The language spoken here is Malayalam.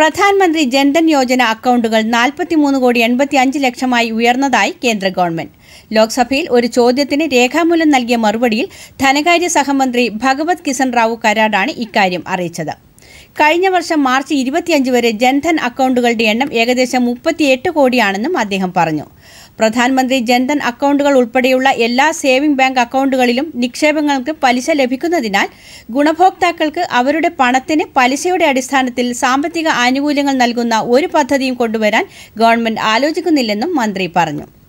പ്രധാനമന്ത്രി ജൻധൻ യോജന അക്കൗണ്ടുകൾ നാൽപ്പത്തിമൂന്ന് കോടി എൺപത്തി അഞ്ച് ലക്ഷമായി ഉയർന്നതായി കേന്ദ്ര ഗവൺമെന്റ് ലോക്സഭയിൽ ഒരു ചോദ്യത്തിന് രേഖാമൂലം നൽകിയ മറുപടിയിൽ ധനകാര്യ സഹമന്ത്രി ഭഗവത് കിസൻ റാവു കരാടാണ് ഇക്കാര്യം അറിയിച്ചത് കഴിഞ്ഞ വർഷം മാർച്ച് ഇരുപത്തിയഞ്ച് വരെ ജൻധൻ അക്കൗണ്ടുകളുടെ എണ്ണം ഏകദേശം മുപ്പത്തിയെട്ട് കോടിയാണെന്നും അദ്ദേഹം പറഞ്ഞു പ്രധാനമന്ത്രി ജൻധൻ അക്കൗണ്ടുകൾ ഉൾപ്പെടെയുള്ള എല്ലാ സേവിംഗ് ബാങ്ക് അക്കൗണ്ടുകളിലും നിക്ഷേപങ്ങൾക്ക് പലിശ ലഭിക്കുന്നതിനാൽ ഗുണഭോക്താക്കൾക്ക് അവരുടെ പണത്തിന് പലിശയുടെ അടിസ്ഥാനത്തിൽ സാമ്പത്തിക ആനുകൂല്യങ്ങൾ നൽകുന്ന ഒരു പദ്ധതിയും കൊണ്ടുവരാൻ ഗവൺമെന്റ് ആലോചിക്കുന്നില്ലെന്നും മന്ത്രി പറഞ്ഞു